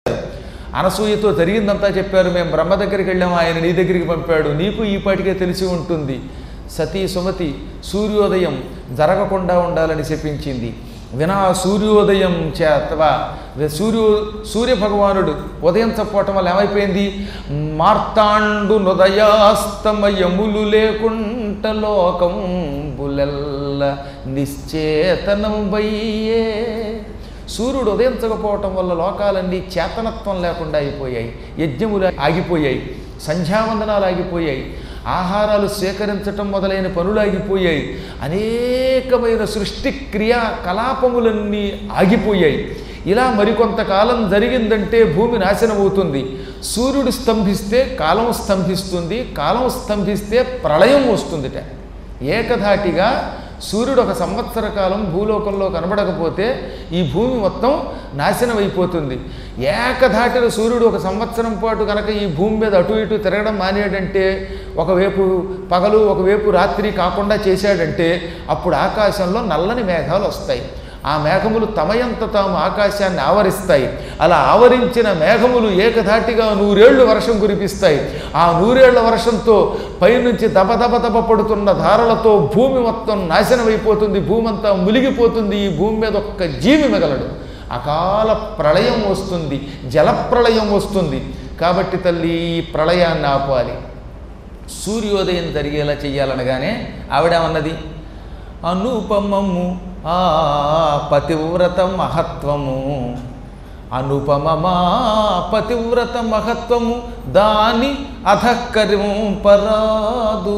అనసూయతో జరిగిందంతా చెప్పారు మేము బ్రహ్మ దగ్గరికి వెళ్ళాము ఆయన నీ దగ్గరికి పంపాడు నీకు ఈ పాటికే తెలిసి ఉంటుంది సతీ సుమతి సూర్యోదయం జరగకుండా ఉండాలని చెప్పించింది వినా సూర్యోదయం చేతవా సూర్యో సూర్య భగవానుడు ఉదయించకపోవటం వల్ల ఏమైపోయింది మార్తాండు నుదయాస్తమయములు లేకుంట లోకం బులెల్ల నిశ్చేతనం బయ్యే సూర్యుడు ఉదయించకపోవటం వల్ల లోకాలన్నీ చేతనత్వం లేకుండా అయిపోయాయి యజ్ఞములు ఆగిపోయాయి సంధ్యావందనాలు ఆగిపోయాయి ఆహారాలు స్వీకరించటం మొదలైన పనులు ఆగిపోయాయి అనేకమైన సృష్టి క్రియా కలాపములన్నీ ఆగిపోయాయి ఇలా మరికొంతకాలం జరిగిందంటే భూమి నాశనం అవుతుంది సూర్యుడు స్తంభిస్తే కాలం స్తంభిస్తుంది కాలం స్తంభిస్తే ప్రళయం వస్తుందిట ఏకధాటిగా సూర్యుడు ఒక సంవత్సర కాలం భూలోకంలో కనబడకపోతే ఈ భూమి మొత్తం నాశనం అయిపోతుంది ఏకధాటిన సూర్యుడు ఒక సంవత్సరం పాటు కనుక ఈ భూమి మీద అటు ఇటు తిరగడం మానేయడంటే ఒకవైపు పగలు ఒకవైపు రాత్రి కాకుండా చేశాడంటే అప్పుడు ఆకాశంలో నల్లని మేఘాలు వస్తాయి ఆ మేఘములు తమయంత తాము ఆకాశాన్ని ఆవరిస్తాయి అలా ఆవరించిన మేఘములు ఏకధాటిగా నూరేళ్లు వర్షం కురిపిస్తాయి ఆ నూరేళ్ల వర్షంతో పైనుంచి దబదబ దబ పడుతున్న ధారలతో భూమి మొత్తం నాశనం అయిపోతుంది భూమి అంతా మునిగిపోతుంది ఈ భూమి మీద ఒక్క జీవి మిగలడు అకాల ప్రళయం వస్తుంది జలప్రళయం వస్తుంది కాబట్టి తల్లి ఈ ప్రళయాన్ని ఆపాలి సూర్యోదయం జరిగేలా చెయ్యాలనగానే ఆవిడేమన్నది అనుపమము ఆ పతివ్రత మహత్వము అనుపమమా పతివ్రత మహత్వము దాని అధక్కరింపరాదు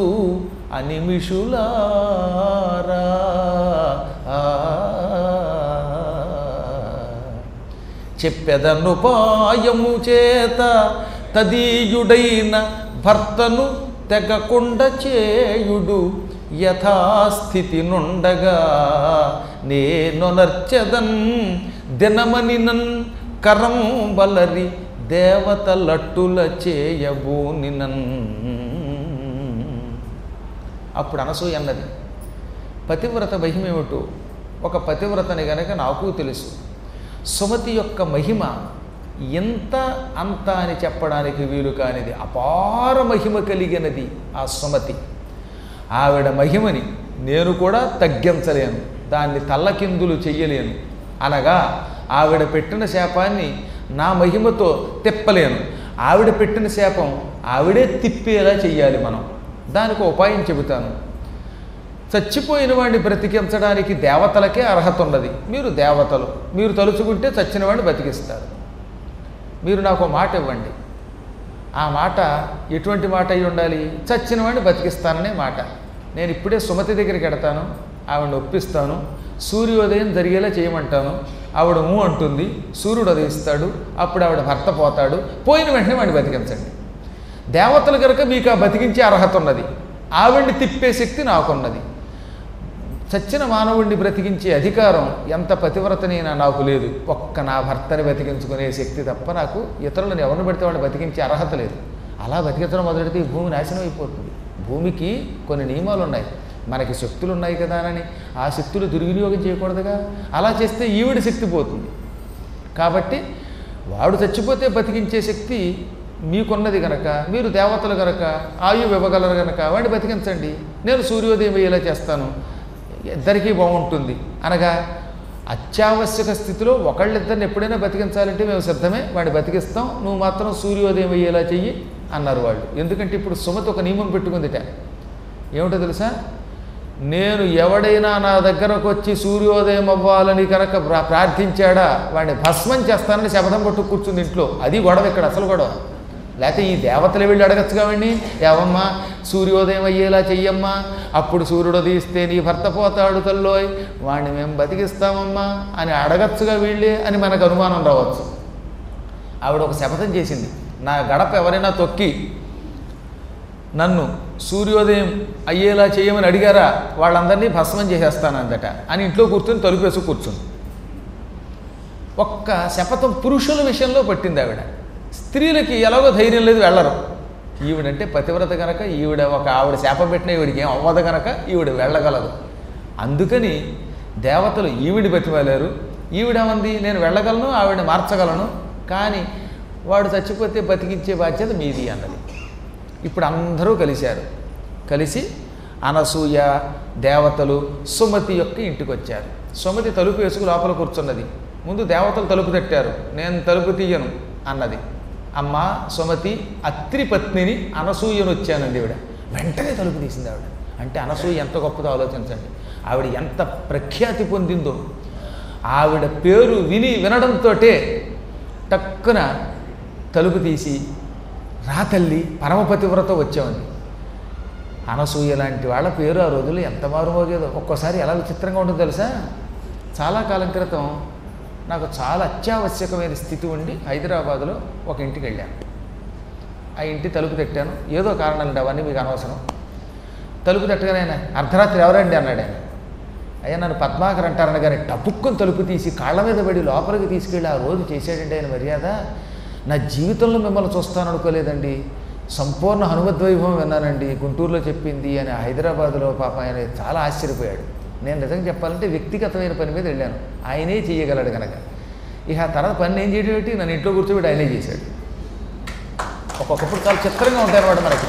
అనిమిషులారా ఆ. చెప్పెదనుపాయము చేత తదీయుడైన భర్తను తెగకుండ చేయుడు యథాస్థితి నుండగా నేనొనర్చెదన్ దినమనినన్ కరం బలరి దేవతలట్టుల చేయబూనినన్ అప్పుడు అనసూయ అన్నది పతివ్రత మహిమేమిటో ఒక పతివ్రతని గనక నాకు తెలుసు సుమతి యొక్క మహిమ ఎంత అంత అని చెప్పడానికి వీలు కానిది అపార మహిమ కలిగినది ఆ సుమతి ఆవిడ మహిమని నేను కూడా తగ్గించలేను దాన్ని తల్లకిందులు చెయ్యలేను అనగా ఆవిడ పెట్టిన శాపాన్ని నా మహిమతో తిప్పలేను ఆవిడ పెట్టిన శాపం ఆవిడే తిప్పేలా చెయ్యాలి మనం దానికి ఒక ఉపాయం చెబుతాను చచ్చిపోయిన వాడిని బ్రతికించడానికి దేవతలకే అర్హత ఉన్నది మీరు దేవతలు మీరు తలుచుకుంటే చచ్చిన వాడిని బతికిస్తారు మీరు నాకు ఒక మాట ఇవ్వండి ఆ మాట ఎటువంటి మాట అయి ఉండాలి చచ్చిన వాడిని బతికిస్తాననే మాట నేను ఇప్పుడే సుమతి దగ్గరికి ఎడతాను ఆవిడని ఒప్పిస్తాను సూర్యోదయం జరిగేలా చేయమంటాను ఆవిడ ఊ అంటుంది సూర్యుడు ఉదయిస్తాడు అప్పుడు ఆవిడ భర్త పోతాడు పోయిన వెంటనే వాడిని బతికించండి దేవతలు కనుక మీకు ఆ బతికించే అర్హత ఉన్నది ఆవిడ్ని తిప్పే శక్తి నాకున్నది చచ్చిన మానవుడిని బ్రతికించే అధికారం ఎంత పతివ్రతనైనా నాకు లేదు ఒక్క నా భర్తని బతికించుకునే శక్తి తప్ప నాకు ఇతరులను ఎవరిని పెడితే వాడిని బతికించే అర్హత లేదు అలా బతికించడం మొదలెడితే ఈ భూమి నాశనం అయిపోతుంది భూమికి కొన్ని నియమాలు ఉన్నాయి మనకి శక్తులు ఉన్నాయి కదా అని ఆ శక్తులు దుర్వినియోగం చేయకూడదుగా అలా చేస్తే ఈవిడ శక్తి పోతుంది కాబట్టి వాడు చచ్చిపోతే బతికించే శక్తి మీకున్నది గనక మీరు దేవతలు గనక ఆయువు ఇవ్వగలరు గనక వాడిని బతికించండి నేను సూర్యోదయం అయ్యేలా చేస్తాను ఇద్దరికీ బాగుంటుంది అనగా అత్యావశ్యక స్థితిలో ఒకళ్ళిద్దరిని ఎప్పుడైనా బతికించాలంటే మేము సిద్ధమే వాడిని బతికిస్తాం నువ్వు మాత్రం సూర్యోదయం అయ్యేలా చెయ్యి అన్నారు వాళ్ళు ఎందుకంటే ఇప్పుడు సుమతి ఒక నియమం పెట్టుకుందిట ఏమిటో తెలుసా నేను ఎవడైనా నా దగ్గరకు వచ్చి సూర్యోదయం అవ్వాలని కనుక ప్రా- ప్రార్థించాడా వాడిని భస్మం చేస్తానని శపథం పట్టు కూర్చుంది ఇంట్లో అది గొడవ ఇక్కడ అసలు గొడవ లేకపోతే ఈ దేవతలు వెళ్ళి అడగచ్చు కావండి ఏవమ్మా సూర్యోదయం అయ్యేలా చెయ్యమ్మా అప్పుడు సూర్యుడు ఉదయిస్తే నీ భర్త పోతాడు తల్లోయ్ వాడిని మేము బతికిస్తామమ్మా అని అడగచ్చుగా వీళ్ళే అని మనకు అనుమానం రావచ్చు ఆవిడ ఒక శపథం చేసింది నా గడప ఎవరైనా తొక్కి నన్ను సూర్యోదయం అయ్యేలా చేయమని అడిగారా వాళ్ళందరినీ భస్మం చేసేస్తానందట అని ఇంట్లో కూర్చొని తలుపేసి కూర్చుంది ఒక్క శపథం పురుషుల విషయంలో పట్టింది ఆవిడ స్త్రీలకి ఎలాగో ధైర్యం లేదు వెళ్ళరు ఈవిడంటే పతివ్రత కనుక ఈవిడ ఒక ఆవిడ శాపం పెట్టిన ఈవిడికి ఏం అవ్వదు కనుక ఈవిడ వెళ్ళగలదు అందుకని దేవతలు ఈవిడి బతిమాలారు ఈవిడేమంది నేను వెళ్ళగలను ఆవిడ మార్చగలను కానీ వాడు చచ్చిపోతే బతికించే బాధ్యత మీది అన్నది ఇప్పుడు అందరూ కలిశారు కలిసి అనసూయ దేవతలు సుమతి యొక్క ఇంటికి వచ్చారు సుమతి తలుపు వేసుకు లోపల కూర్చున్నది ముందు దేవతలు తలుపు తట్టారు నేను తలుపు తీయను అన్నది అమ్మ సుమతి అత్రి పత్నిని అనసూయను వచ్చానండి ఆవిడ వెంటనే తలుపు తీసింది ఆవిడ అంటే అనసూయ ఎంత గొప్పదో ఆలోచించండి ఆవిడ ఎంత ప్రఖ్యాతి పొందిందో ఆవిడ పేరు విని వినడంతో టక్కున తలుపు తీసి రా తల్లి పరమపతివ్రత వచ్చామని అనసూయ లాంటి వాళ్ళ పేరు ఆ రోజుల్లో ఎంత మారుమోగేదో ఒక్కోసారి ఎలా విచిత్రంగా ఉంటుందో తెలుసా చాలా కాలం క్రితం నాకు చాలా అత్యావశ్యకమైన స్థితి ఉండి హైదరాబాద్లో ఒక ఇంటికి వెళ్ళాను ఆ ఇంటి తలుపు తట్టాను ఏదో కారణాలు అవన్నీ మీకు అనవసరం తలుపు తట్టగానే ఆయన అర్ధరాత్రి ఎవరండి అన్నాడు ఆయన అయ్యా నన్ను పద్మాకర్ అంటారని కానీ టపుక్కుని తలుపు తీసి కాళ్ళ మీద పడి లోపలికి తీసుకెళ్ళి ఆ రోజు చేశాడండి ఆయన మర్యాద నా జీవితంలో మిమ్మల్ని చూస్తాను అనుకోలేదండి సంపూర్ణ హనుమద్వైభవం విన్నానండి గుంటూరులో చెప్పింది అని హైదరాబాద్లో పాప ఆయన చాలా ఆశ్చర్యపోయాడు నేను నిజంగా చెప్పాలంటే వ్యక్తిగతమైన పని మీద వెళ్ళాను ఆయనే చేయగలడు కనుక ఇక ఆ తర్వాత పని ఏం చేయడం ఏంటి నన్ను ఇంట్లో కూర్చోబెట్టి ఆయనే చేశాడు ఒక్కొక్కప్పుడు చాలా చిత్రంగా ఉంటాయి అన్నమాట మనకి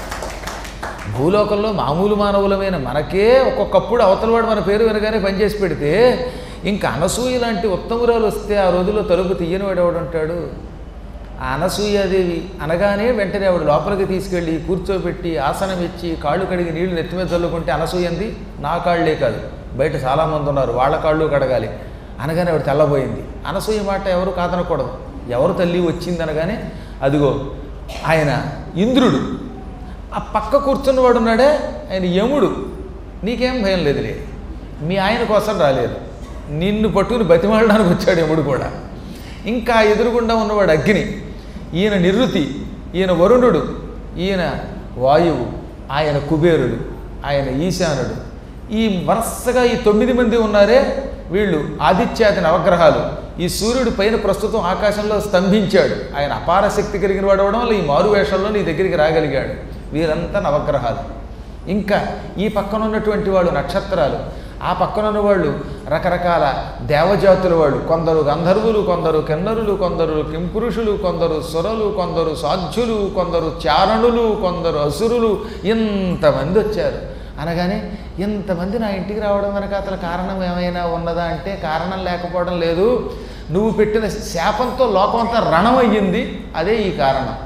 భూలోకంలో మామూలు మానవులమైన మనకే ఒక్కొక్కప్పుడు అవతలవాడు మన పేరు వినగానే పనిచేసి పెడితే ఇంకా అనసూయ లాంటి ఉత్తమురాలు వస్తే ఆ రోజుల్లో తలుపు తీయని వాడు ఎవడుంటాడు ఆ అనసూయాదేవి అనగానే వెంటనే ఆవిడ లోపలికి తీసుకెళ్ళి కూర్చోబెట్టి ఆసనం ఇచ్చి కాళ్ళు కడిగి నీళ్లు నెత్తి మీద చల్లుకుంటే అనసూయంది నా కాళ్ళే కాదు బయట చాలామంది ఉన్నారు వాళ్ళ కాళ్ళు కడగాలి అనగానే ఆవిడ తెల్లబోయింది అనసూయ మాట ఎవరు కాదనకూడదు ఎవరు తల్లి వచ్చింది అనగానే అదిగో ఆయన ఇంద్రుడు ఆ పక్క కూర్చున్నవాడు ఉన్నాడే ఆయన యముడు నీకేం భయం లేదులే మీ ఆయన కోసం రాలేదు నిన్ను పట్టుకుని బతిమాలడానికి వచ్చాడు యముడు కూడా ఇంకా ఎదురుగుండా ఉన్నవాడు అగ్ని ఈయన నిరుతి ఈయన వరుణుడు ఈయన వాయువు ఆయన కుబేరుడు ఆయన ఈశానుడు ఈ వరుసగా ఈ తొమ్మిది మంది ఉన్నారే వీళ్ళు ఆదిత్యాది నవగ్రహాలు ఈ సూర్యుడు పైన ప్రస్తుతం ఆకాశంలో స్తంభించాడు ఆయన అపార శక్తి కలిగిన వాడు అవడం వల్ల ఈ మారు వేషంలో నీ దగ్గరికి రాగలిగాడు వీరంతా నవగ్రహాలు ఇంకా ఈ పక్కన ఉన్నటువంటి వాళ్ళు నక్షత్రాలు ఆ పక్కన ఉన్న వాళ్ళు రకరకాల దేవజాతుల వాళ్ళు కొందరు గంధర్వులు కొందరు కిన్నరులు కొందరు కింపురుషులు కొందరు సురలు కొందరు సాధ్యులు కొందరు చారణులు కొందరు అసురులు ఇంతమంది వచ్చారు అనగానే ఇంతమంది నా ఇంటికి రావడం వెనక అతని కారణం ఏమైనా ఉన్నదా అంటే కారణం లేకపోవడం లేదు నువ్వు పెట్టిన శాపంతో లోకం అంతా రణమయ్యింది అదే ఈ కారణం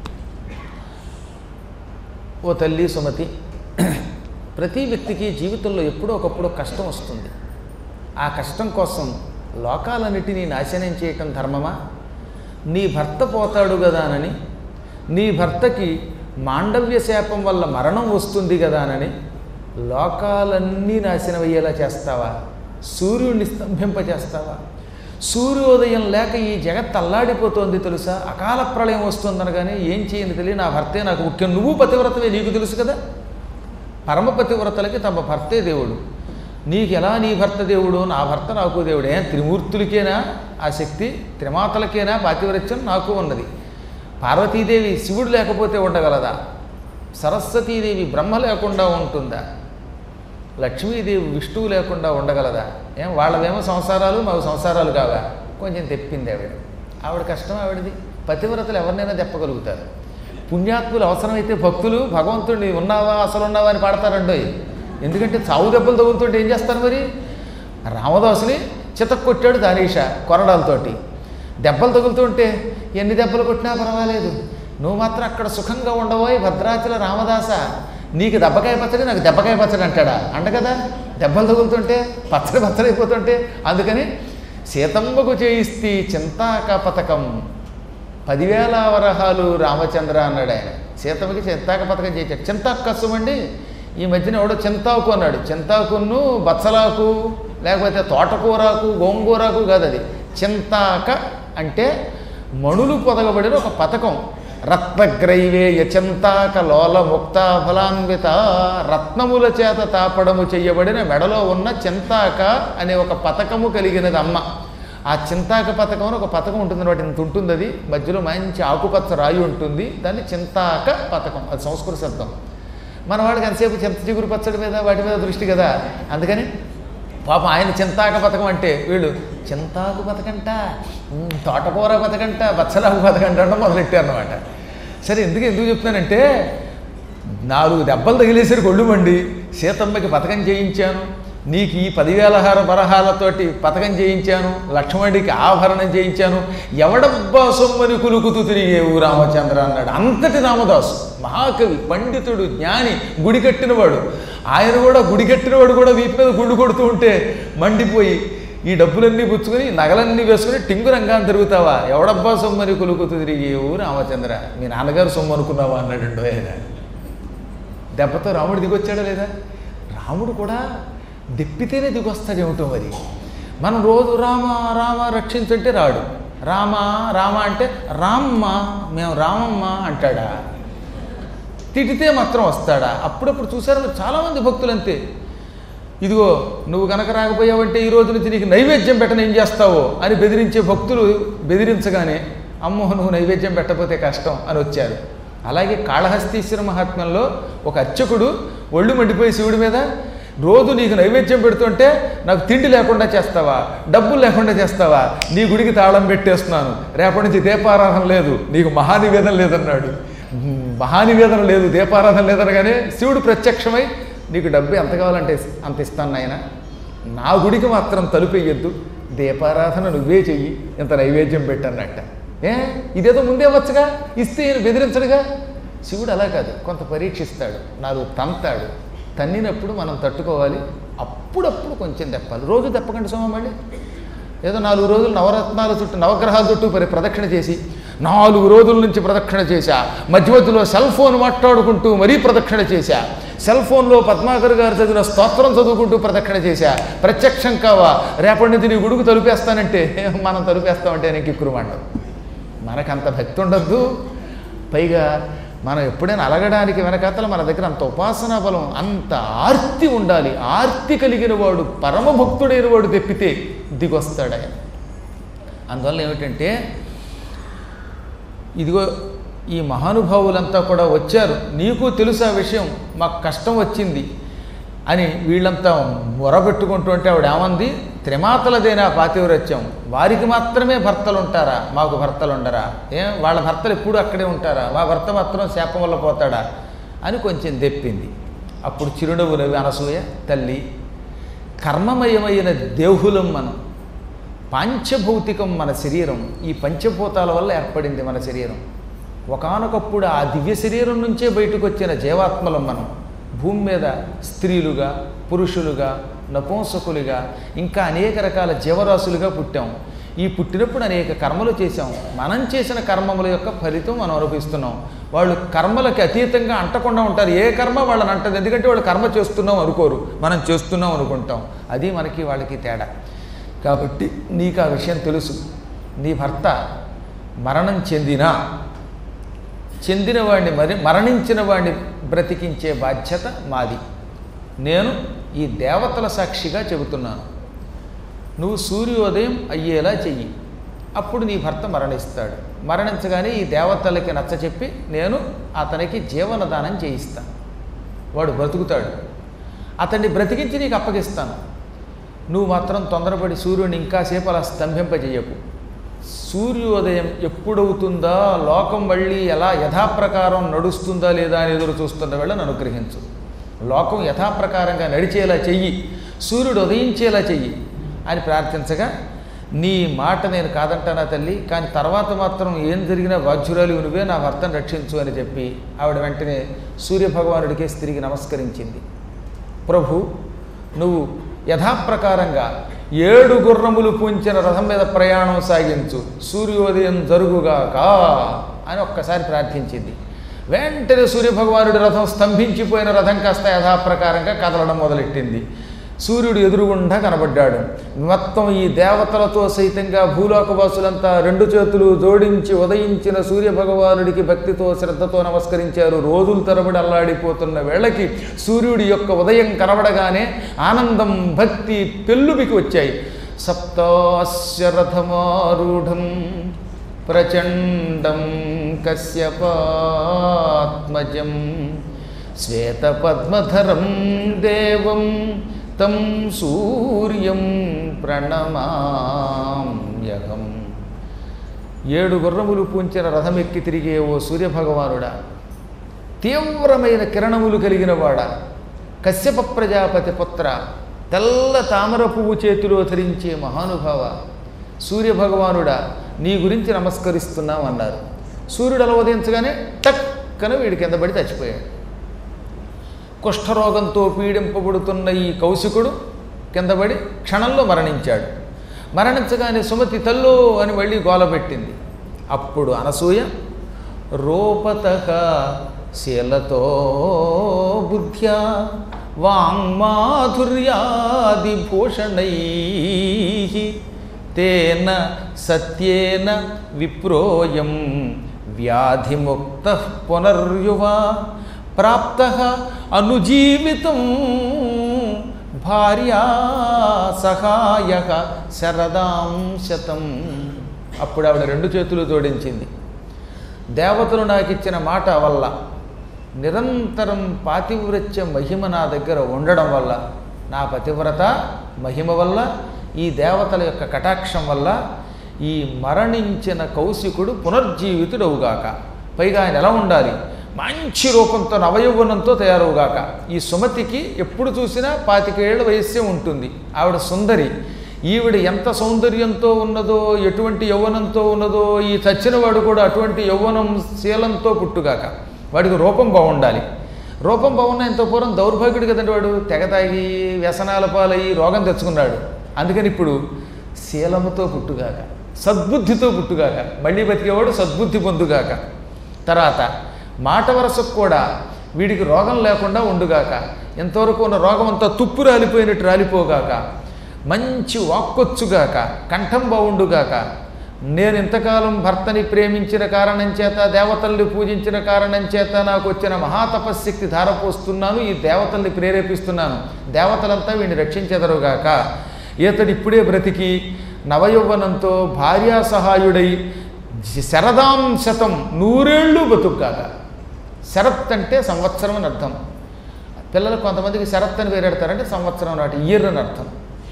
ఓ తల్లి సుమతి ప్రతి వ్యక్తికి జీవితంలో ఎప్పుడో ఒకప్పుడు కష్టం వస్తుంది ఆ కష్టం కోసం లోకాలన్నిటినీ నాశనం చేయటం ధర్మమా నీ భర్త పోతాడు గదానని నీ భర్తకి మాండవ్య శాపం వల్ల మరణం వస్తుంది గదానని లోకాలన్నీ నాశనం అయ్యేలా చేస్తావా సూర్యుడిని స్తంభింపచేస్తావా సూర్యోదయం లేక ఈ జగత్ అల్లాడిపోతోంది తెలుసా అకాల ప్రళయం వస్తుందనగానే ఏం చేయని తెలియ నా భర్తే నాకు ముఖ్యం నువ్వు పతివ్రతవే నీకు తెలుసు కదా పరమపతివ్రతలకి తమ భర్తే దేవుడు నీకు ఎలా నీ భర్త దేవుడు నా భర్త నాకు దేవుడే త్రిమూర్తులకేనా ఆ శక్తి త్రిమాతలకేనా పాతివ్రత్యం నాకు ఉన్నది పార్వతీదేవి శివుడు లేకపోతే ఉండగలదా సరస్వతీదేవి బ్రహ్మ లేకుండా ఉంటుందా లక్ష్మీదేవి విష్ణువు లేకుండా ఉండగలదా ఏం వాళ్ళవేమో సంసారాలు మాకు సంసారాలు కావా కొంచెం తెప్పింది ఆవిడ ఆవిడ కష్టం ఆవిడది పతివ్రతలు ఎవరినైనా తెప్పగలుగుతారు పుణ్యాత్ములు అవసరమైతే భక్తులు భగవంతుడిని ఉన్నావా అసలు ఉన్నావా అని పాడతారండోయ్ ఎందుకంటే చావు దెబ్బలు తగులుతుంటే ఏం చేస్తారు మరి రామదాసుని చితక్ కొట్టాడు దానీష కొరడాలతోటి దెబ్బలు తగులుతుంటే ఎన్ని దెబ్బలు కొట్టినా పర్వాలేదు నువ్వు మాత్రం అక్కడ సుఖంగా ఉండబోయి భద్రాచల రామదాస నీకు దెబ్బకాయ పచ్చడి నాకు దెబ్బకాయ పచ్చడి అంటాడా అంట కదా దెబ్బలు తగులుతుంటే పచ్చడి పచ్చడి అయిపోతుంటే అందుకని సీతమ్మకు చేయిస్తే చింతాక పథకం పదివేల వరహాలు రామచంద్ర అన్నాడు ఆయన సీతమ్మకి చింతాక పథకం చేయించాడు చింతాకు కష్టమండి ఈ మధ్యన ఎవడో చింతాకు అన్నాడు చింతాకును బచ్చలాకు లేకపోతే తోటకూరాకు గోంగూరాకు కాదు అది చింతాక అంటే మణులు పొదగబడిన ఒక పథకం రత్నగ్రైవేయ చింతాక లోల ముక్త ఫలాన్విత రత్నముల చేత తాపడము చేయబడిన మెడలో ఉన్న చింతాక అనే ఒక పథకము కలిగినది అమ్మ ఆ చింతాక పథకం అని ఒక పథకం ఉంటుంది వాటి ఇంత ఉంటుంది అది మధ్యలో మంచి ఆకుపచ్చ రాయి ఉంటుంది దాన్ని చింతాక పథకం అది సంస్కృత శబ్దం మన వాళ్ళకి ఎంతసేపు చింత చిగురు పచ్చడి మీద వాటి మీద దృష్టి కదా అందుకని పాప ఆయన చింతాక పథకం అంటే వీళ్ళు చింతాకు బతకంట ఉమ్, తోటకూర బతకంట బచ్చలాకు బతకంట అనడం మొదలెట్టారు అనమాట సరే ఎందుకు ఎందుకు చెప్తున్నానంటే నాలుగు దెబ్బలు తగిలేసరికి ఒళ్ళు మండి సీతమ్మకి పథకం చేయించాను నీకు ఈ పదివేల హార బరహాలతోటి పథకం చేయించాను లక్ష్మణుడికి ఆభరణం చేయించాను ఎవడబ్బా సొమ్మని కులుకుతూ తిరిగేవు రామచంద్ర అన్నాడు అంతటి రామదాసు మహాకవి పండితుడు జ్ఞాని గుడి కట్టినవాడు ఆయన కూడా గుడి కట్టినవాడు కూడా వీటి మీద గుళ్ళు కొడుతూ ఉంటే మండిపోయి ఈ డబ్బులన్నీ పుచ్చుకొని నగలన్నీ వేసుకుని టింగు రంగాన్ని తిరుగుతావా ఎవడబ్బా సొమ్మని కులుకుతూ తిరిగేవు రామచంద్ర మీ నాన్నగారు సొమ్ము అనుకున్నావా అన్నాడు ఆయన దెబ్బతో రాముడు దిగొచ్చాడా లేదా రాముడు కూడా దెప్పితేనే దిగొస్తాడేమిటో మరి మనం రోజు రామ రామ రక్షించుంటే రాడు రామ రామ అంటే రామ్మ మేము రామమ్మ అంటాడా తిటితే మాత్రం వస్తాడా అప్పుడప్పుడు చూసారు మీరు చాలామంది భక్తులు అంతే ఇదిగో నువ్వు కనుక రాకపోయావంటే ఈ రోజు నుంచి నీకు నైవేద్యం పెట్టను ఏం చేస్తావో అని బెదిరించే భక్తులు బెదిరించగానే అమ్మో నువ్వు నైవేద్యం పెట్టకపోతే కష్టం అని వచ్చారు అలాగే కాళహస్తీశ్వర మహాత్మ్యంలో ఒక అర్చకుడు ఒళ్ళు మండిపోయి శివుడి మీద రోజు నీకు నైవేద్యం పెడుతుంటే నాకు తిండి లేకుండా చేస్తావా డబ్బులు లేకుండా చేస్తావా నీ గుడికి తాళం పెట్టేస్తున్నాను రేపటి నుంచి దీపారాధన లేదు నీకు మహానివేదన లేదన్నాడు ఉమ్, మహానివేదన లేదు దీపారాధన లేదనగానే శివుడు ప్రత్యక్షమై నీకు డబ్బు ఎంత కావాలంటే అంత ఇస్తాను నాయన నా గుడికి మాత్రం తలుపెయ్యొద్దు దీపారాధన నువ్వే చెయ్యి ఇంత నైవేద్యం పెట్టన్నట్ట ఏ ఇదేదో ముందే వచ్చగా ఇస్తే ఈయన బెదిరించడుగా శివుడు అలా కాదు కొంత పరీక్షిస్తాడు నాలుగు తంతాడు తన్నినప్పుడు మనం తట్టుకోవాలి అప్పుడప్పుడు కొంచెం తెప్పాలి రోజు తెప్పకండి సోమ మళ్ళీ ఏదో నాలుగు రోజులు నవరత్నాల చుట్టూ నవగ్రహాల చుట్టూ పరి ప్రదక్షిణ చేసి నాలుగు రోజుల నుంచి ప్రదక్షిణ చేశా మధ్య మధ్యలో సెల్ ఫోన్ మాట్లాడుకుంటూ మరీ ప్రదక్షిణ చేశా సెల్ ఫోన్లో పద్మాకర్ గారు చదివిన స్తోత్రం చదువుకుంటూ ప్రదక్షిణ చేశా ప్రత్యక్షం కావా రేపటి నుంచి నీ గుడుకు తలుపేస్తానంటే మనం తలుపేస్తామంటే నీకు ఇక్కురుమండం మనకంత భక్తి ఉండద్దు పైగా మనం ఎప్పుడైనా అలగడానికి వెనకాతల మన దగ్గర అంత ఉపాసనా బలం అంత ఆర్తి ఉండాలి ఆర్తి కలిగిన వాడు పరమ భక్తుడైన వాడు తెప్పితే దిగొస్తాడు ఆయన అందువల్ల ఏమిటంటే ఇదిగో ఈ మహానుభావులంతా కూడా వచ్చారు నీకు తెలుసు ఆ విషయం మాకు కష్టం వచ్చింది అని వీళ్ళంతా మొరబెట్టుకుంటూ ఉంటే ఆవిడ ఏమంది త్రిమాతలదైన పాతివ్రత్యం వారికి మాత్రమే భర్తలు ఉంటారా మాకు భర్తలు ఉండరా ఏం వాళ్ళ భర్తలు ఎప్పుడు అక్కడే ఉంటారా మా భర్త మాత్రం శాపం వల్ల పోతాడా అని కొంచెం దెప్పింది అప్పుడు చిరునవ్వు నవ్వి అనసూయ తల్లి కర్మమయమైన దేహులం మనం పాంచభౌతికం మన శరీరం ఈ పంచభూతాల వల్ల ఏర్పడింది మన శరీరం ఒకానొకప్పుడు ఆ దివ్య శరీరం నుంచే బయటకు వచ్చిన జీవాత్మలం మనం భూమి మీద స్త్రీలుగా పురుషులుగా నపుంసకులుగా ఇంకా అనేక రకాల జీవరాశులుగా పుట్టాం ఈ పుట్టినప్పుడు అనేక కర్మలు చేశాం మనం చేసిన కర్మముల యొక్క ఫలితం మనం అనుభవిస్తున్నాం వాళ్ళు కర్మలకి అతీతంగా అంటకుండా ఉంటారు ఏ కర్మ వాళ్ళని అంటది ఎందుకంటే వాళ్ళు కర్మ చేస్తున్నాం అనుకోరు మనం చేస్తున్నాం అనుకుంటాం అది మనకి వాళ్ళకి తేడా కాబట్టి నీకు ఆ విషయం తెలుసు నీ భర్త మరణం చెందినా చెందిన వాడిని మరి మరణించిన వాడిని బ్రతికించే బాధ్యత మాది నేను ఈ దేవతల సాక్షిగా చెబుతున్నాను నువ్వు సూర్యోదయం అయ్యేలా చెయ్యి అప్పుడు నీ భర్త మరణిస్తాడు మరణించగానే ఈ దేవతలకి నచ్చచెప్పి నేను అతనికి జీవనదానం చేయిస్తాను వాడు బ్రతుకుతాడు అతన్ని బ్రతికించి నీకు అప్పగిస్తాను నువ్వు మాత్రం తొందరపడి సూర్యుని ఇంకాసేపు అలా స్తంభింపజేయకు సూర్యోదయం ఎప్పుడవుతుందా లోకం మళ్ళీ ఎలా యథాప్రకారం నడుస్తుందా లేదా అని ఎదురు చూస్తున్న వేళను అనుగ్రహించు లోకం యథాప్రకారంగా నడిచేలా చెయ్యి సూర్యుడు ఉదయించేలా చెయ్యి అని ప్రార్థించగా నీ మాట నేను కాదంటానా తల్లి కానీ తర్వాత మాత్రం ఏం జరిగినా బాధ్యురాలు నువ్వే నా భర్తను రక్షించు అని చెప్పి ఆవిడ వెంటనే సూర్యభగవానుడికే తిరిగి నమస్కరించింది ప్రభు నువ్వు యథాప్రకారంగా ఏడు గుర్రములు పూంచిన రథం మీద ప్రయాణం సాగించు సూర్యోదయం జరుగుగాక అని ఒక్కసారి ప్రార్థించింది వెంటనే సూర్యభగవానుడి రథం స్తంభించిపోయిన రథం కాస్త యథాప్రకారంగా కదలడం మొదలెట్టింది సూర్యుడు ఎదురుగుండా కనబడ్డాడు మొత్తం ఈ దేవతలతో సైతంగా భూలోకవాసులంతా రెండు చేతులు జోడించి ఉదయించిన సూర్యభగవానుడికి భక్తితో శ్రద్ధతో నమస్కరించారు రోజుల తరబడి అల్లాడిపోతున్న వేళకి సూర్యుడి యొక్క ఉదయం కనబడగానే ఆనందం భక్తి పెళ్ళుబికి వచ్చాయి సప్తాస్య రథమారూఢం ప్రచండం కశ్యపాత్మజం శ్వేతపద్మధరం దేవం తం సూర్యం ప్రణమామ్యహం ఏడు గుర్రములు పూంచిన రథమెక్కి తిరిగే ఓ సూర్యభగవానుడా తీవ్రమైన కిరణములు కలిగిన వాడ కశ్యప ప్రజాపతి పుత్ర తెల్ల తామర పువ్వు చేతిలో ధరించే మహానుభావ సూర్యభగవానుడా నీ గురించి నమస్కరిస్తున్నాం అన్నారు సూర్యుడు అలా ఉదయించగానే టక్కన వీడి కింద పడి చచ్చిపోయాడు కుష్ఠరోగంతో పీడింపబడుతున్న ఈ కౌశికుడు కిందపడి క్షణంలో మరణించాడు మరణించగానే సుమతి తల్లు అని మళ్ళీ గోలపెట్టింది అప్పుడు అనసూయ రూపత శీలతో బుద్ధ్యా వాంగ్మాధుర్యాది భూషణై తేన సత్యేన విప్రోయం వ్యాధిముక్త పునర్యువ ప్రాప్త అనుజీవితం భార్యా సహాయ శరదాం శతం అప్పుడు ఆవిడ రెండు చేతులు జోడించింది దేవతలు నాకు ఇచ్చిన మాట వల్ల నిరంతరం పాతివ్రత్య మహిమ నా దగ్గర ఉండడం వల్ల నా పతివ్రత మహిమ వల్ల ఈ దేవతల యొక్క కటాక్షం వల్ల ఈ మరణించిన కౌశికుడు పునర్జీవితుడవుగాక పైగా ఆయన ఎలా ఉండాలి మంచి రూపంతో నవయౌవనంతో తయారవుగాక ఈ సుమతికి ఎప్పుడు చూసినా పాతికేళ్ల వయస్సే ఉంటుంది ఆవిడ సుందరి ఈవిడ ఎంత సౌందర్యంతో ఉన్నదో ఎటువంటి యౌవనంతో ఉన్నదో ఈ చచ్చినవాడు కూడా అటువంటి యౌవనం శీలంతో పుట్టుగాక వాడికి రూపం బాగుండాలి రూపం బాగున్న ఇంత పూర్వం దౌర్భాగ్యుడు కదండి వాడు తెగ తాగి వ్యసనాల పాలయ్యి రోగం తెచ్చుకున్నాడు అందుకని ఇప్పుడు శీలముతో పుట్టుగాక సద్బుద్ధితో పుట్టుగాక మళ్ళీ బతికేవాడు సద్బుద్ధి పొందుగాక తర్వాత మాట వరసకు కూడా వీడికి రోగం లేకుండా ఉండుగాక ఎంతవరకు ఉన్న రోగం అంతా తుప్పు రాలిపోయినట్టు రాలిపోగాక మంచి వాక్కొచ్చుగాక కంఠం బాగుండుగాక నేను ఇంతకాలం భర్తని ప్రేమించిన కారణం చేత దేవతల్ని పూజించిన కారణం చేత నాకు వచ్చిన మహాతపశక్తి ధారపోస్తున్నాను ఈ దేవతల్ని ప్రేరేపిస్తున్నాను దేవతలంతా వీడిని రక్షించెదరుగాక ఈతడు ఇప్పుడే బ్రతికి నవయౌవనంతో భార్యా సహాయుడై శరదాం శతం నూరేళ్ళు బతుకుగాక శరత్ అంటే సంవత్సరం అని అర్థం పిల్లలు కొంతమందికి శరత్ అని వేరెడతారంటే సంవత్సరం నాటి ఇయర్ అని అర్థం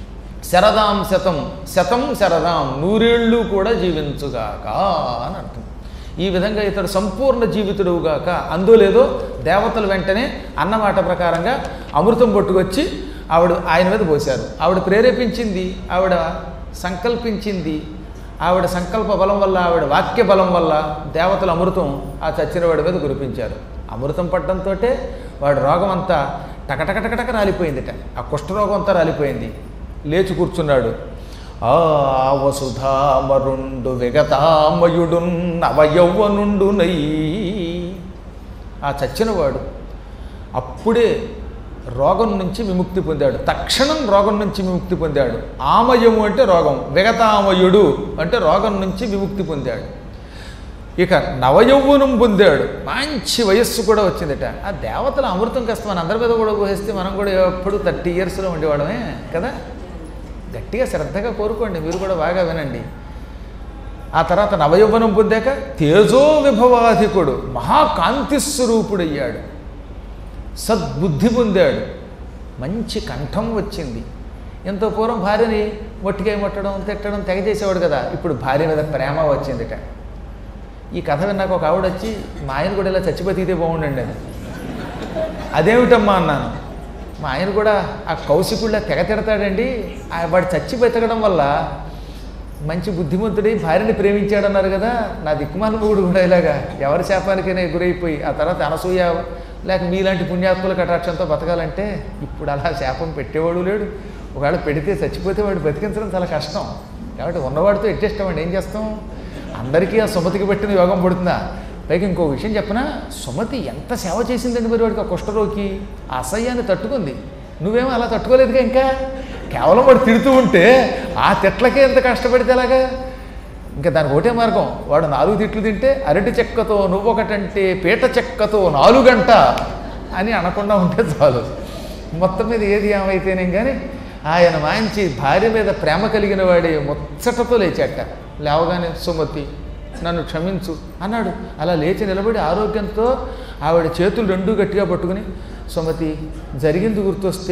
శరదాం శతం శతం శరదాం నూరేళ్ళు కూడా జీవించుగాక అని అర్థం ఈ విధంగా ఇతడు సంపూర్ణ జీవితుడుగాక అందో లేదో దేవతలు వెంటనే అన్నమాట ప్రకారంగా అమృతం పట్టుకొచ్చి ఆవిడ ఆయన మీద పోశారు ఆవిడ ప్రేరేపించింది ఆవిడ సంకల్పించింది ఆవిడ సంకల్ప బలం వల్ల ఆవిడ వాక్య బలం వల్ల దేవతల అమృతం ఆ చచ్చిన వాడి మీద కురిపించారు అమృతం పట్టడంతో వాడి రోగం అంతా టకటకటకటక రాలిపోయిందిట ఆ కుష్ఠరోగం అంతా రాలిపోయింది లేచి కూర్చున్నాడు ఆ వసుధామరుండు విగతామయుడు నవయౌవనుండునై ఆ చచ్చినవాడు అప్పుడే రోగం నుంచి విముక్తి పొందాడు తక్షణం రోగం నుంచి విముక్తి పొందాడు ఆమయము అంటే రోగం విగతామయుడు అంటే రోగం నుంచి విముక్తి పొందాడు ఇక నవయౌవనం పొందాడు మంచి వయస్సు కూడా వచ్చిందట ఆ దేవతల అమృతం కాస్త మన అందరి మీద కూడా పోసేస్తే మనం కూడా ఎప్పుడు థర్టీ ఇయర్స్లో ఉండేవాడమే కదా గట్టిగా శ్రద్ధగా కోరుకోండి మీరు కూడా బాగా వినండి ఆ తర్వాత నవయౌవనం పొందాక తేజో విభవాధికుడు మహాకాంతి స్వరూపుడయ్యాడు సద్బుద్ధి పొందాడు మంచి కంఠం వచ్చింది ఎంతో పూర్వం భార్యని మొట్టికాయ మొట్టడం తిట్టడం తెగ చేసేవాడు కదా ఇప్పుడు భార్య మీద ప్రేమ వచ్చిందిట ఈ కథ విన్నాక ఒక ఆవిడ వచ్చి మా ఆయన కూడా ఇలా చచ్చి బతికితే బాగుండండి అని అదేమిటమ్మా అన్నాను మా ఆయన కూడా ఆ కౌశికుళ్ళ తెగ తిడతాడండి ఆ వాడు చచ్చి బతకడం వల్ల మంచి బుద్ధిమంతుడై భార్యని ప్రేమించాడన్నారు కదా నా దిక్కుమానుభవుడు కూడా ఇలాగా ఎవరి శాపానికైనా గురైపోయి ఆ తర్వాత అనసూయ లేక మీలాంటి పుణ్యాత్ముల కటాక్షంతో బతకాలంటే ఇప్పుడు అలా శాపం పెట్టేవాడు లేడు ఒకవేళ పెడితే చచ్చిపోతే వాడు బతికించడం చాలా కష్టం కాబట్టి ఉన్నవాడితో అడ్జస్ట్ అవ్వండి ఏం చేస్తాం అందరికీ ఆ సుమతికి పెట్టిన యోగం పడుతుందా పైగా ఇంకో విషయం చెప్పనా సుమతి ఎంత సేవ చేసిందండి మరి వాడికి ఆ కుష్ఠరోగి ఆ అసహ్యాన్ని తట్టుకుంది నువ్వేమో అలా తట్టుకోలేదుగా ఇంకా కేవలం వాడు తిడుతూ ఉంటే ఆ తిట్లకే ఎంత కష్టపడితే ఎలాగా ఇంకా దానికి ఒకటే మార్గం వాడు నాలుగు తిట్లు తింటే అరటి చెక్కతో నువ్వొకటంటే పీట చెక్కతో నాలుగంట అని అనకుండా ఉంటే చాలు మొత్తం మీద ఏది ఏమైతేనేం కానీ ఆయన మంచి భార్య మీద ప్రేమ కలిగిన వాడి ముచ్చటతో లేచాట లేవగానే సుమతి నన్ను క్షమించు అన్నాడు అలా లేచి నిలబడి ఆరోగ్యంతో ఆవిడ చేతులు రెండూ గట్టిగా పట్టుకుని సుమతి జరిగింది గుర్తొస్తే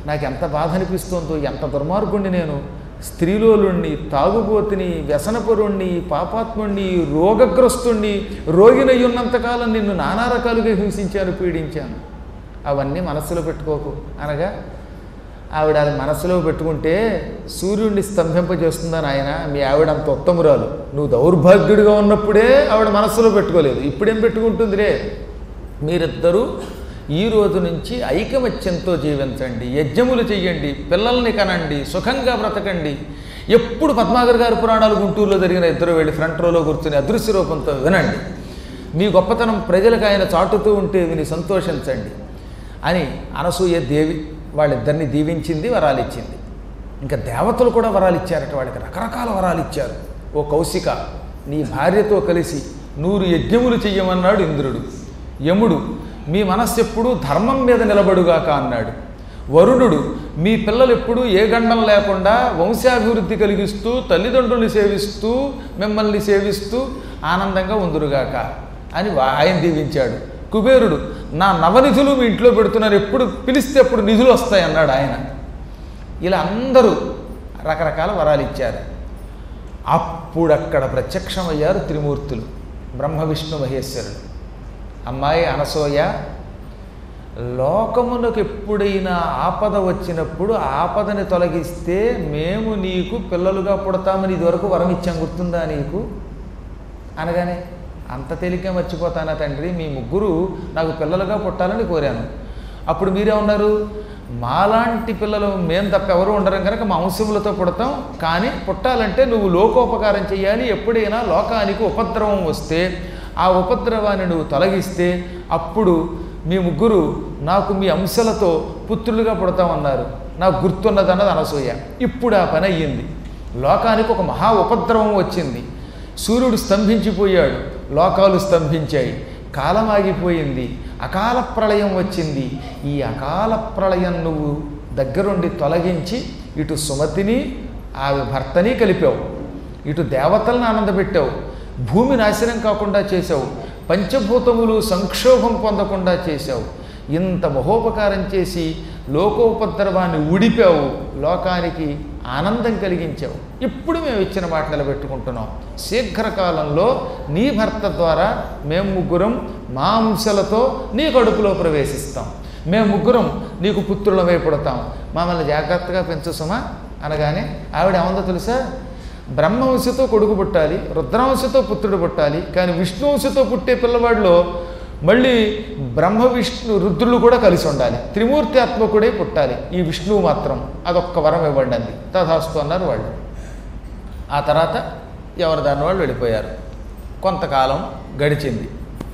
నాకు ఎంత బాధ అనిపిస్తుందో ఎంత దుర్మార్గుణ్ణి నేను స్త్రీలోలుణ్ణి తాగుబోతుని వ్యసనపరుణ్ణి పాపాత్ముణ్ణి రోగగ్రస్తుణ్ణి రోగినై ఉన్నంతకాలం నిన్ను నానా రకాలుగా హింసించాను పీడించాను అవన్నీ మనస్సులో పెట్టుకోకు అనగా ఆవిడ అది మనసులో పెట్టుకుంటే సూర్యుడిని స్తంభింపజేస్తుందని ఆయన మీ ఆవిడ అంత ఉత్తమురాలు నువ్వు దౌర్భాగ్యుడిగా ఉన్నప్పుడే ఆవిడ మనస్సులో పెట్టుకోలేదు ఇప్పుడేం పెట్టుకుంటుంది రే మీరిద్దరూ ఈ రోజు నుంచి ఐకమత్యంతో జీవించండి యజ్ఞములు చెయ్యండి పిల్లల్ని కనండి సుఖంగా బ్రతకండి ఎప్పుడు పద్మాగర్ గారి పురాణాలు గుంటూరులో జరిగిన ఇద్దరు వెళ్ళి ఫ్రంట్ రోలో కూర్చుని అదృశ్య రూపంతో వినండి మీ గొప్పతనం ప్రజలకు ఆయన చాటుతూ ఉంటే విని సంతోషించండి అని అనసూయ దేవి వాళ్ళిద్దరిని దీవించింది వరాలు ఇచ్చింది ఇంకా దేవతలు కూడా వరాలు ఇచ్చారట వాళ్ళకి రకరకాల వరాలు ఇచ్చారు ఓ కౌశిక నీ భార్యతో కలిసి నూరు యజ్ఞములు చెయ్యమన్నాడు ఇంద్రుడు యముడు మీ మనస్సు ఎప్పుడూ ధర్మం మీద నిలబడుగాక అన్నాడు వరుణుడు మీ పిల్లలు ఎప్పుడూ ఏ గండం లేకుండా వంశాభివృద్ధి కలిగిస్తూ తల్లిదండ్రుల్ని సేవిస్తూ మిమ్మల్ని సేవిస్తూ ఆనందంగా ఉందురుగాక అని వా- ఆయన దీవించాడు కుబేరుడు నా నవనిధులు మీ ఇంట్లో పెడుతున్నారు ఎప్పుడు పిలిస్తే అప్పుడు నిధులు వస్తాయి అన్నాడు ఆయన ఇలా అందరూ రకరకాల వరాలు ఇచ్చారు అప్పుడు అక్కడ ప్రత్యక్షమయ్యారు త్రిమూర్తులు బ్రహ్మ విష్ణు మహేశ్వరుడు అమ్మాయి అనసూయ లోకమునకు ఎప్పుడైనా ఆపద వచ్చినప్పుడు ఆపదని తొలగిస్తే మేము నీకు పిల్లలుగా పుడతామని ఇదివరకు వరం ఇచ్చాం గుర్తుందా నీకు అనగానే అంత తేలిగ్గా మర్చిపోతానా తండ్రి మీ ముగ్గురు నాకు పిల్లలుగా పుట్టాలని కోరాను అప్పుడు మీరేమన్నారు మాలాంటి పిల్లలు మేము తప్ప ఎవరు ఉండరు కనుక మా వంశములతో పుడతాం కానీ పుట్టాలంటే నువ్వు లోకోపకారం చేయాలి ఎప్పుడైనా లోకానికి ఉపద్రవం వస్తే ఆ ఉపద్రవాన్ని నువ్వు తొలగిస్తే అప్పుడు మీ ముగ్గురు నాకు మీ అంశలతో పుత్రులుగా పుడతామన్నారు నాకు గుర్తున్నదన్నది అనసూయ ఇప్పుడు ఆ పని అయ్యింది లోకానికి ఒక మహా ఉపద్రవం వచ్చింది సూర్యుడు స్తంభించిపోయాడు లోకాలు స్తంభించాయి కాలం ఆగిపోయింది అకాల ప్రళయం వచ్చింది ఈ అకాల ప్రళయం నువ్వు దగ్గరుండి తొలగించి ఇటు సుమతిని ఆమె భర్తని కలిపావు ఇటు దేవతలను ఆనందపెట్టావు భూమి నాశనం కాకుండా చేశావు పంచభూతములు సంక్షోభం పొందకుండా చేశావు ఇంత మహోపకారం చేసి లోకోపద్రవాన్ని ఉడిపావు లోకానికి ఆనందం కలిగించావు ఇప్పుడు మేము ఇచ్చిన మాట నిలబెట్టుకుంటున్నాం శీఘ్రకాలంలో నీ భర్త ద్వారా మేము ముగ్గురం మా అంశలతో నీ కడుపులో ప్రవేశిస్తాం మేము ముగ్గురం నీకు పుత్రులమై పుడతాం మమ్మల్ని జాగ్రత్తగా పెంచు సుమా అనగానే ఆవిడ ఏమందో తెలుసా బ్రహ్మవంశతో కొడుకు పుట్టాలి రుద్రవంశతో పుత్రుడు పుట్టాలి కానీ విష్ణువంశతో పుట్టే పిల్లవాడిలో మళ్ళీ బ్రహ్మ విష్ణు రుద్రులు కూడా కలిసి ఉండాలి త్రిమూర్తి ఆత్మకుడే పుట్టాలి ఈ విష్ణువు మాత్రం అదొక్క వరం ఇవ్వండి అంది తథాస్తు అన్నారు వాళ్ళు ఆ తర్వాత ఎవరి దాని వాళ్ళు వెళ్ళిపోయారు కొంతకాలం గడిచింది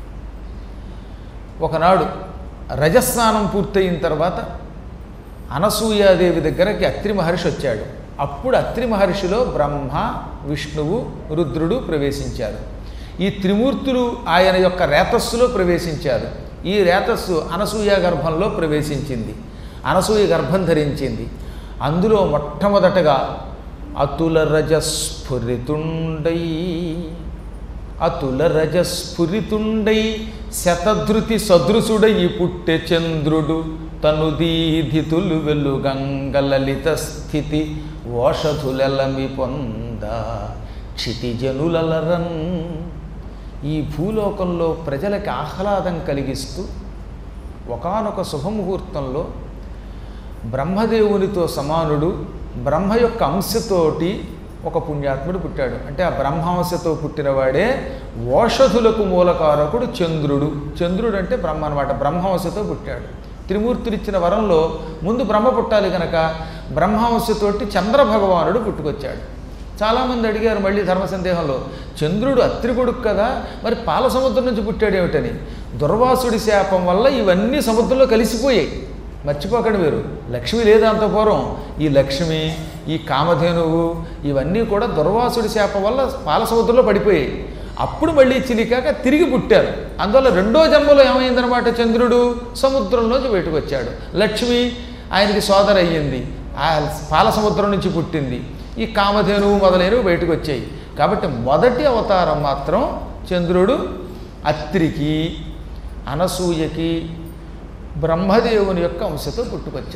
ఒకనాడు రజస్నానం పూర్తయిన తర్వాత అనసూయాదేవి దగ్గరకి అత్రి మహర్షి వచ్చాడు అప్పుడు అత్రి మహర్షిలో బ్రహ్మ విష్ణువు రుద్రుడు ప్రవేశించారు ఈ త్రిమూర్తులు ఆయన యొక్క రేతస్సులో ప్రవేశించారు ఈ రేతస్సు అనసూయ గర్భంలో ప్రవేశించింది అనసూయ గర్భం ధరించింది అందులో మొట్టమొదటగా అతుల రజస్ఫురితుండై అతుల రజస్ఫురితుండై శతధృతి సదృశుడై పుట్టె చంద్రుడు తను దీధితులు వెలుగంగలలిత స్థితి ఓషధులెలమి పొంద క్షితిజనులరన్ ఈ భూలోకంలో ప్రజలకి ఆహ్లాదం కలిగిస్తూ ఒకానొక శుభముహూర్తంలో బ్రహ్మదేవునితో సమానుడు బ్రహ్మ యొక్క అంశతోటి ఒక పుణ్యాత్ముడు పుట్టాడు అంటే ఆ బ్రహ్మాంశతో పుట్టినవాడే ఓషధులకు మూలకారకుడు చంద్రుడు చంద్రుడు అంటే బ్రహ్మ అనమాట బ్రహ్మాంశతో పుట్టాడు త్రిమూర్తులు ఇచ్చిన వరంలో ముందు బ్రహ్మ పుట్టాలి కనుక బ్రహ్మాంశతోటి చంద్ర భగవానుడు పుట్టుకొచ్చాడు చాలామంది అడిగారు మళ్ళీ ధర్మ సందేహంలో చంద్రుడు అత్రి కొడుకు కదా మరి పాల సముద్రం నుంచి పుట్టాడేమిటని దుర్వాసుడి శాపం వల్ల ఇవన్నీ సముద్రంలో కలిసిపోయాయి మర్చిపోకండి మీరు లక్ష్మి లేదా అంత పూర్వం ఈ లక్ష్మి ఈ కామధేనువు ఇవన్నీ కూడా దుర్వాసుడి శాపం వల్ల పాల సముద్రంలో పడిపోయాయి అప్పుడు మళ్ళీ చిలికాక తిరిగి పుట్టారు అందువల్ల రెండో జన్మలో ఏమైందనమాట చంద్రుడు సముద్రంలోంచి బయటకు వచ్చాడు లక్ష్మి ఆయనకి సోదర అయ్యింది ఆ పాల సముద్రం నుంచి పుట్టింది ఈ కామధేనువు మొదలైనవి బయటకు వచ్చాయి కాబట్టి మొదటి అవతారం మాత్రం చంద్రుడు అత్రికి అనసూయకి బ్రహ్మదేవుని యొక్క అంశతో పుట్టుకొచ్చాడు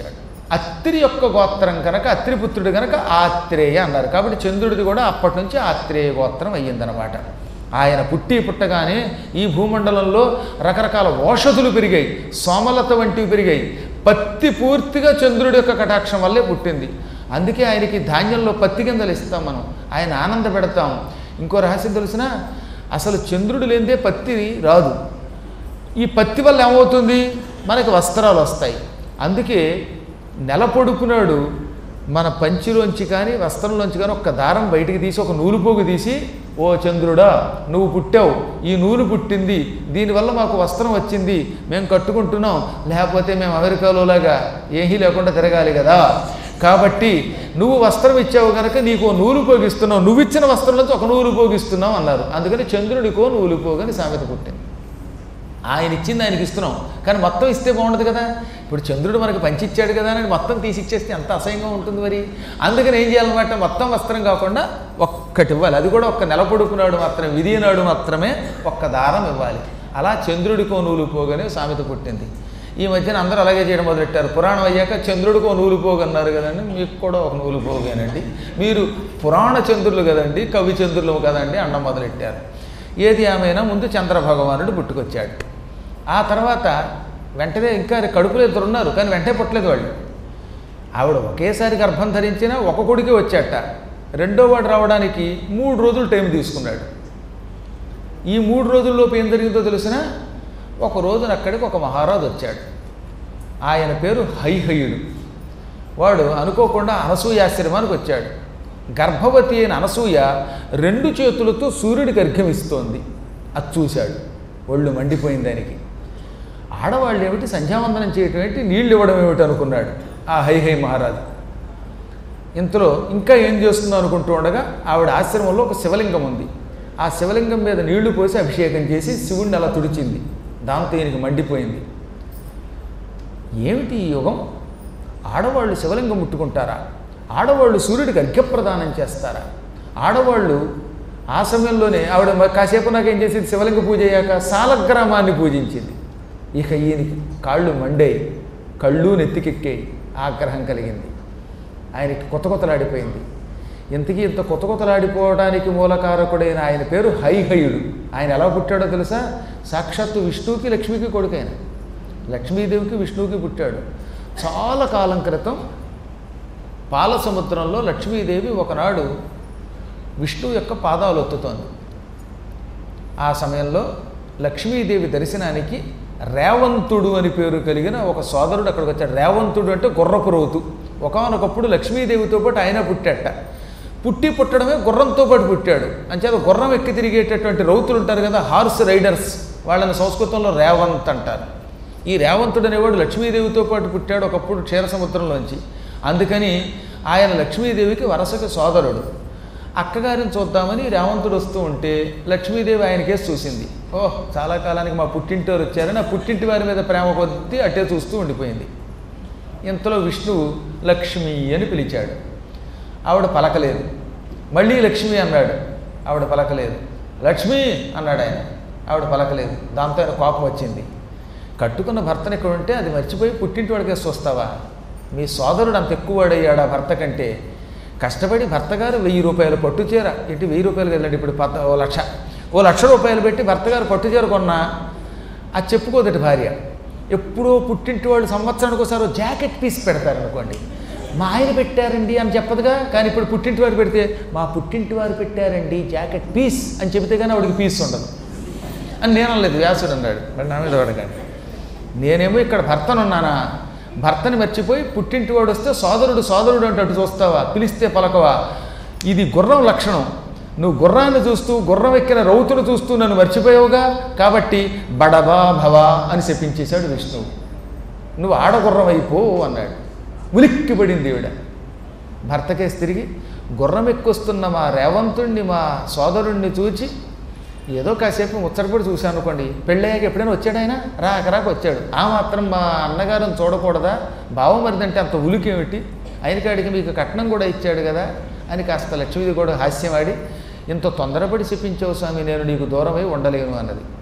అత్రి యొక్క గోత్రం కనుక అత్రిపుత్రుడు కనుక ఆత్రేయ అన్నారు కాబట్టి చంద్రుడిది కూడా అప్పటి నుంచి ఆత్రేయ గోత్రం అయ్యిందనమాట ఆయన పుట్టి పుట్టగానే ఈ భూమండలంలో రకరకాల ఓషధులు పెరిగాయి సోమలత వంటివి పెరిగాయి పత్తి పూర్తిగా చంద్రుడి యొక్క కటాక్షం వల్లే పుట్టింది అందుకే ఆయనకి ధాన్యంలో పత్తి కిందలు ఇస్తాం మనం ఆయన ఆనంద పెడతాం ఇంకో రహస్యం తెలిసిన అసలు చంద్రుడు లేనిదే పత్తి రాదు ఈ పత్తి వల్ల ఏమవుతుంది మనకి వస్త్రాలు వస్తాయి అందుకే నెల పొడుపునాడు మన పంచిలోంచి కానీ వస్త్రంలోంచి కానీ ఒక దారం బయటికి తీసి ఒక నూలు పోగు తీసి ఓ చంద్రుడా నువ్వు పుట్టావు ఈ నూలు పుట్టింది దీనివల్ల మాకు వస్త్రం వచ్చింది మేము కట్టుకుంటున్నాం లేకపోతే మేము అమెరికాలో లాగా ఏమీ లేకుండా తిరగాలి కదా కాబట్టి నువ్వు వస్త్రం ఇచ్చావు కనుక నీకు ఓ నూలు పోగిస్తున్నావు నువ్వు ఇచ్చిన వస్త్రం నుంచి ఒక నూలు పోగిస్తున్నావు అన్నారు అందుకని చంద్రుడికో నూలు పోగని సామెత పుట్టింది ఆయన ఇచ్చింది ఆయనకి ఇస్తున్నాం కానీ మొత్తం ఇస్తే బాగుండదు కదా ఇప్పుడు చంద్రుడు మనకి పంచిచ్చాడు కదా అని మొత్తం తీసి ఇచ్చేస్తే ఎంత అసహ్యంగా ఉంటుంది మరి అందుకని ఏం చేయాలన్నమాట మొత్తం వస్త్రం కాకుండా ఒక్కటి ఇవ్వాలి అది కూడా ఒక్క నెల పొడుకునాడు మాత్రమే విధి నాడు మాత్రమే ఒక్క దారం ఇవ్వాలి అలా చంద్రుడికో నూలు పోగనే సామెత పుట్టింది ఈ మధ్యన అందరూ అలాగే చేయడం మొదలెట్టారు పురాణం అయ్యాక చంద్రుడికో నూలు పోగు అన్నారు కదండి మీకు కూడా ఒక నూలు పోగేనండి మీరు పురాణ చంద్రులు కదండి కవి చంద్రులు కదండి అండం మొదలెట్టారు ఏది ఏమైనా ముందు చంద్రభగవానుడు పుట్టుకొచ్చాడు ఆ తర్వాత వెంటనే ఇంకా కడుపులో ఇద్దరు ఉన్నారు కానీ వెంటనే పుట్టలేదు వాళ్ళు ఆవిడ ఒకేసారి గర్భం ధరించినా ఒక కొడుకే వచ్చాట రెండో వాడు రావడానికి మూడు రోజులు టైం తీసుకున్నాడు ఈ మూడు రోజుల్లోపు ఏం జరిగిందో తెలిసిన ఒక రోజున అక్కడికి ఒక మహారాజు వచ్చాడు ఆయన పేరు హైహయుడు వాడు అనుకోకుండా అనసూయాశ్రమానికి వచ్చాడు గర్భవతి అయిన అనసూయ రెండు చేతులతో సూర్యుడికి అర్ఘ్యమిస్తోంది అది చూశాడు ఒళ్ళు మండిపోయింది దానికి ఆడవాళ్ళు ఏమిటి సంధ్యావందనం చేయటం ఏంటి నీళ్ళు ఇవ్వడం ఏమిటి అనుకున్నాడు ఆ హైహై మహారాజు ఇంతలో ఇంకా ఏం చేస్తుందో అనుకుంటూ ఉండగా ఆవిడ ఆశ్రమంలో ఒక శివలింగం ఉంది ఆ శివలింగం మీద నీళ్లు పోసి అభిషేకం చేసి శివుణ్ణి అలా తుడిచింది దాంతో ఈయనకి మండిపోయింది ఏమిటి ఈ యుగం ఆడవాళ్ళు శివలింగం ముట్టుకుంటారా ఆడవాళ్ళు సూర్యుడికి అర్ఘ్యప్రదానం చేస్తారా ఆడవాళ్ళు ఆ సమయంలోనే ఆవిడ మరి కాసేపు నాకేం చేసింది శివలింగ పూజ అయ్యాక సాలగ్రామాన్ని పూజించింది ఇక ఈయనకి కాళ్ళు మండాయి కళ్ళు నెత్తికెక్కాయి ఆగ్రహం కలిగింది ఆయనకి కొత్త కొత్తలాడిపోయింది ఇంతకీ ఇంత కొత్త కొత్తలాడిపోవడానికి మూలకారకుడైన ఆయన పేరు హైహయుడు ఆయన ఎలా పుట్టాడో తెలుసా సాక్షాత్తు విష్ణువుకి లక్ష్మికి కొడుకైన లక్ష్మీదేవికి విష్ణువుకి పుట్టాడు చాలా కాలం క్రితం పాల సముద్రంలో లక్ష్మీదేవి ఒకనాడు విష్ణువు యొక్క పాదాలు ఒత్తుతోంది ఆ సమయంలో లక్ష్మీదేవి దర్శనానికి రేవంతుడు అని పేరు కలిగిన ఒక సోదరుడు అక్కడికి వచ్చాడు రేవంతుడు అంటే గుర్రపు రోతు ఒకనొకప్పుడు లక్ష్మీదేవితో పాటు ఆయన పుట్టాట పుట్టి పుట్టడమే గుర్రంతో పాటు పుట్టాడు అంచేత గుర్రం ఎక్కి తిరిగేటటువంటి రౌతులు ఉంటారు కదా హార్స్ రైడర్స్ వాళ్ళని సంస్కృతంలో రేవంత్ అంటారు ఈ రేవంతుడు అనేవాడు లక్ష్మీదేవితో పాటు పుట్టాడు ఒకప్పుడు క్షీర సముద్రంలోంచి అందుకని ఆయన లక్ష్మీదేవికి వరసకి సోదరుడు అక్కగారిని చూద్దామని రేవంతుడు వస్తూ ఉంటే లక్ష్మీదేవి ఆయనకేసి చూసింది ఓహ్ చాలా కాలానికి మా పుట్టింటి వారు వచ్చారని ఆ పుట్టింటి వారి మీద ప్రేమ కొద్దీ అట్టే చూస్తూ ఉండిపోయింది ఇంతలో విష్ణువు లక్ష్మి అని పిలిచాడు ఆవిడ పలకలేదు మళ్ళీ లక్ష్మి అన్నాడు ఆవిడ పలకలేదు లక్ష్మి అన్నాడు ఆయన ఆవిడ పలకలేదు దాంతో ఆయన కోపం వచ్చింది కట్టుకున్న భర్తను ఇక్కడ ఉంటే అది మర్చిపోయి పుట్టింటి వాడికేసి వస్తావా మీ సోదరుడు అంత ఎక్కువ వాడయ్యాడు ఆ భర్త కంటే కష్టపడి భర్త గారు వెయ్యి రూపాయలు పట్టు చీర ఇటు వెయ్యి రూపాయలు కదండి ఇప్పుడు పద ఓ లక్ష ఓ లక్ష రూపాయలు పెట్టి భర్త గారు పట్టు చీర కొన్నా అది చెప్పుకోదటి భార్య ఎప్పుడో పుట్టింటి వాళ్ళు సంవత్సరానికి ఒకసారి ఓ జాకెట్ పీస్ పెడతారు అనుకోండి మా ఆయన పెట్టారండి అని చెప్పదుగా కానీ ఇప్పుడు పుట్టింటి వారు పెడితే మా పుట్టింటి వారు పెట్టారండి జాకెట్ పీస్ అని చెబితే కానీ ఆవిడకి పీస్ ఉండదు అని నేను అనలేదు వ్యాసుడు అన్నాడు మరి నా మీద పడకండి నేనేమో ఇక్కడ భర్తనున్నానా భర్తని మర్చిపోయి పుట్టింటి వాడు వస్తే సోదరుడు సోదరుడు అంటే అటు చూస్తావా పిలిస్తే పలకవా ఇది గుర్రం లక్షణం నువ్వు గుర్రాన్ని చూస్తూ గుర్రం ఎక్కిన రౌతులు చూస్తూ నన్ను మర్చిపోయావుగా కాబట్టి బడబా భవా అని చెప్పించేశాడు విష్ణువు నువ్వు ఆడగుర్రం అయిపో అన్నాడు ఉలిక్కి పడింది ఈవిడ భర్తకేసి తిరిగి గుర్రం ఎక్కొస్తున్న మా రేవంతుణ్ణి మా సోదరుణ్ణి చూచి ఏదో కాసేపు ముచ్చటపడి చూశాను అనుకోండి పెళ్ళయ్యాక ఎప్పుడైనా వచ్చాడు ఆయన రాకరాక వచ్చాడు ఆ మాత్రం మా అన్నగారిని చూడకూడదా బావమరిదంటే అంత ఉలికేమిటి ఆయనకాడికి మీకు కట్నం కూడా ఇచ్చాడు కదా అని కాస్త లక్ష్మీది కూడా హాస్యమాడి ఇంత తొందరపడి చెప్పించావు స్వామి నేను నీకు దూరమై ఉండలేను అన్నది